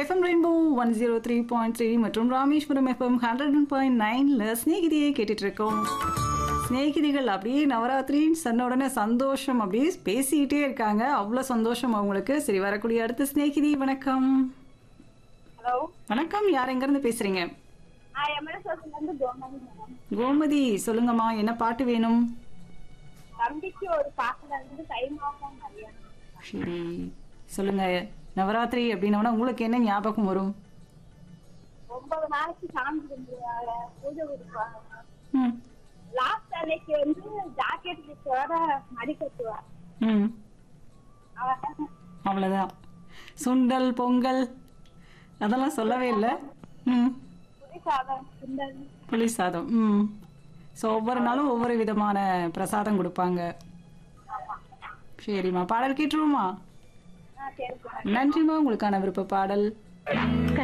FM rainbow one zero three point three மற்றும் Rameswaram FM hundred and point நைனில் ஸ்நேகிதியை கேட்டுட்டு இருக்கோம் ஸ்நேகிதிகள் அப்படியே நவராத்திரின்னு சொன்ன உடனே சந்தோஷம் அப்படியே பேசிக்கிட்டே இருக்காங்க அவ்வளோ சந்தோஷம் அவங்களுக்கு சரி வரக்கூடிய அடுத்த ஸ்நேகிதி வணக்கம் ஹலோ வணக்கம் யார் எங்கேருந்து பேசுறீங்க ஆ எம்எல்ஏ இருந்து கோமதி மேடம் கோமதி சொல்லுங்கம்மா என்ன பாட்டு வேணும் தம்பிக்கு ஒரு பாட்டுல இருந்து தை மாசம் கல்யாணம் சரி சொல்லுங்க நவராத்திரி அப்படின்னா உங்களுக்கு என்ன ஞாபகம் வரும் ஒன்பது நாளைக்கு சாமி கும்பிடுவாங்க பூஜை கொடுப்பாங்க ம் லாஸ்ட் அன்னைக்கு வந்து ஜாக்கெட் பிடிச்சோட மடி கட்டுவாங்க ம் அவன் அவ்வளோதான் சுண்டல் பொங்கல் அதெல்லாம் சொல்லவே இல்லை ம் புளி சாதம் சுண்டல் புளி சாதம் ம் ஸோ ஒவ்வொரு நாளும் ஒவ்வொரு விதமான பிரசாதம் கொடுப்பாங்க சரிம்மா பாடல் கேட்டுருவோமா ஆ சரி நன்றிம்மா உங்களுக்கான விருப்ப பாடல்